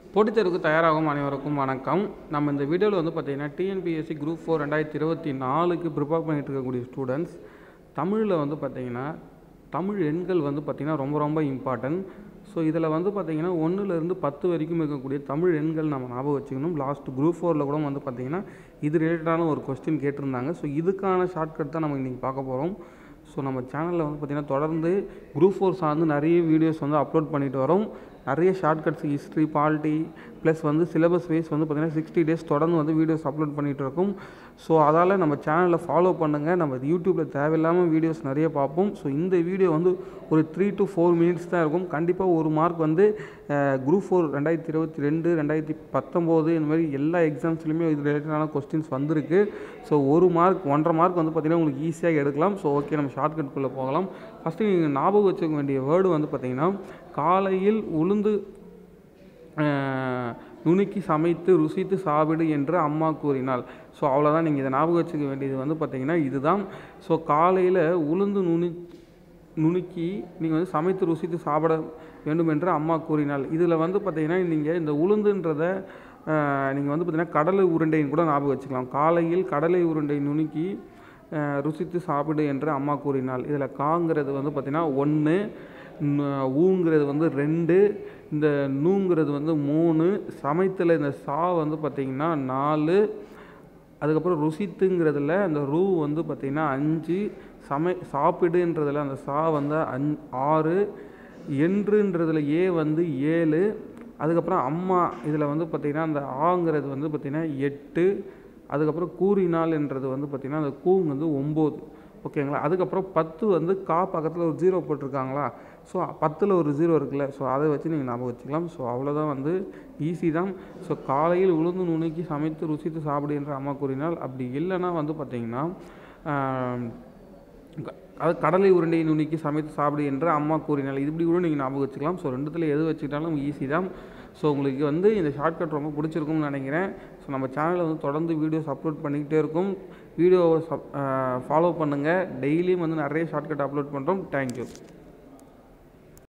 போட்டித் தேர்வுக்கு தயாராகும் அனைவருக்கும் வணக்கம் நம்ம இந்த வீடியோவில் வந்து பார்த்தீங்கன்னா டிஎன்பிஎஸ்சி குரூப் ஃபோர் ரெண்டாயிரத்தி இருபத்தி நாலுக்கு ப்ரிப்பேர் பண்ணிட்டு இருக்கக்கூடிய ஸ்டூடெண்ட்ஸ் தமிழில் வந்து பார்த்தீங்கன்னா தமிழ் எண்கள் வந்து பார்த்திங்கன்னா ரொம்ப ரொம்ப இம்பார்ட்டன்ட் ஸோ இதில் வந்து பார்த்திங்கன்னா ஒன்றுலேருந்து பத்து வரைக்கும் இருக்கக்கூடிய தமிழ் எண்கள் நம்ம ஞாபகம் வச்சுக்கணும் லாஸ்ட் குரூப் ஃபோரில் கூட வந்து பார்த்திங்கன்னா இது ரிலேட்டடான ஒரு கொஸ்டின் கேட்டிருந்தாங்க ஸோ இதுக்கான ஷார்ட்கட் தான் நம்ம இன்றைக்கி பார்க்க போகிறோம் ஸோ நம்ம சேனலில் வந்து பார்த்திங்கன்னா தொடர்ந்து குரூப் ஃபோர் சார்ந்து நிறைய வீடியோஸ் வந்து அப்லோட் பண்ணிட்டு வரோம் நிறைய ஷார்ட்கட்ஸ் ஹிஸ்ட்ரி பாலிட்டி ப்ளஸ் வந்து சிலபஸ் வைஸ் வந்து பார்த்திங்கன்னா சிக்ஸ்டி டேஸ் தொடர்ந்து வந்து வீடியோஸ் அப்லோட் பண்ணிகிட்டு இருக்கோம் ஸோ அதால் நம்ம சேனலில் ஃபாலோ பண்ணுங்கள் நம்ம யூடியூப்பில் தேவையில்லாமல் வீடியோஸ் நிறைய பார்ப்போம் ஸோ இந்த வீடியோ வந்து ஒரு த்ரீ டு ஃபோர் மினிட்ஸ் தான் இருக்கும் கண்டிப்பாக ஒரு மார்க் வந்து குரூப் ஃபோர் ரெண்டாயிரத்தி இருபத்தி ரெண்டு ரெண்டாயிரத்தி பத்தொம்போது இந்த மாதிரி எல்லா எக்ஸாம்ஸ்லையுமே இது ரிலேட்டடான கொஸ்டின்ஸ் வந்திருக்கு ஸோ ஒரு மார்க் ஒன்றரை மார்க் வந்து பார்த்திங்கன்னா உங்களுக்கு ஈஸியாக எடுக்கலாம் ஸோ ஓகே நம்ம ஷார்ட்கட்குள்ளே போகலாம் ஃபஸ்ட்டு நீங்கள் ஞாபகம் வச்சுக்க வேண்டிய வேர்டு வந்து பார்த்திங்கன்னா காலையில் உளுந்து நுணுக்கி சமைத்து ருசித்து சாப்பிடு என்று அம்மா கூறினாள் ஸோ அவ்வளோதான் நீங்கள் இதை ஞாபகம் வச்சுக்க வேண்டியது வந்து பார்த்திங்கன்னா இதுதான் ஸோ காலையில் உளுந்து நுனி நுணுக்கி நீங்கள் வந்து சமைத்து ருசித்து சாப்பிட வேண்டும் என்று அம்மா கூறினாள் இதில் வந்து பார்த்திங்கன்னா நீங்கள் இந்த உளுந்துன்றதை நீங்கள் வந்து பார்த்திங்கன்னா கடலை உருண்டைன்னு கூட ஞாபகம் வச்சுக்கலாம் காலையில் கடலை உருண்டை நுணுக்கி ருசித்து சாப்பிடு என்று அம்மா கூறினாள் இதில் காங்கிறது வந்து பார்த்திங்கன்னா ஒன்று ஊங்கிறது வந்து ரெண்டு இந்த நூங்கிறது வந்து மூணு சமைத்தில் இந்த சா வந்து பார்த்திங்கன்னா நாலு அதுக்கப்புறம் ருசித்துங்கிறதுல அந்த ரூ வந்து பார்த்திங்கன்னா அஞ்சு சமை சாப்பிடுன்றதில் அந்த சா வந்து அஞ் ஆறு என்றுன்றதில் ஏ வந்து ஏழு அதுக்கப்புறம் அம்மா இதில் வந்து பார்த்திங்கன்னா அந்த ஆங்கிறது வந்து பார்த்திங்கன்னா எட்டு அதுக்கப்புறம் கூறினால் என்றது வந்து பார்த்திங்கன்னா அந்த கூங் வந்து ஒம்பது ஓகேங்களா அதுக்கப்புறம் பத்து வந்து கா பக்கத்தில் ஒரு ஜீரோ போட்டிருக்காங்களா ஸோ பத்தில் ஒரு ஜீரோ இருக்குல்ல ஸோ அதை வச்சு நீங்கள் ஞாபகம் வச்சுக்கலாம் ஸோ அவ்வளோதான் வந்து ஈஸி தான் ஸோ காலையில் உளுந்து நுணுக்கி சமைத்து ருசித்து சாப்பிடு என்று அம்மா கூறினால் அப்படி இல்லைன்னா வந்து பார்த்திங்கன்னா அது கடலை உருண்டையை நுணுக்கி சமைத்து சாப்பிடு என்று அம்மா கூறினாள் இது இப்படி கூட நீங்கள் ஞாபகம் வச்சுக்கலாம் ஸோ ரெண்டுத்தில் எது வச்சுக்கிட்டாலும் ஈஸி தான் ஸோ உங்களுக்கு வந்து இந்த ஷார்ட்கட் ரொம்ப பிடிச்சிருக்கும்னு நினைக்கிறேன் ஸோ நம்ம சேனலில் வந்து தொடர்ந்து வீடியோஸ் அப்லோட் பண்ணிக்கிட்டே இருக்கும் வீடியோவை சப் ஃபாலோ பண்ணுங்கள் டெய்லியும் வந்து நிறைய ஷார்ட்கட் அப்லோட் பண்ணுறோம் தேங்க்யூ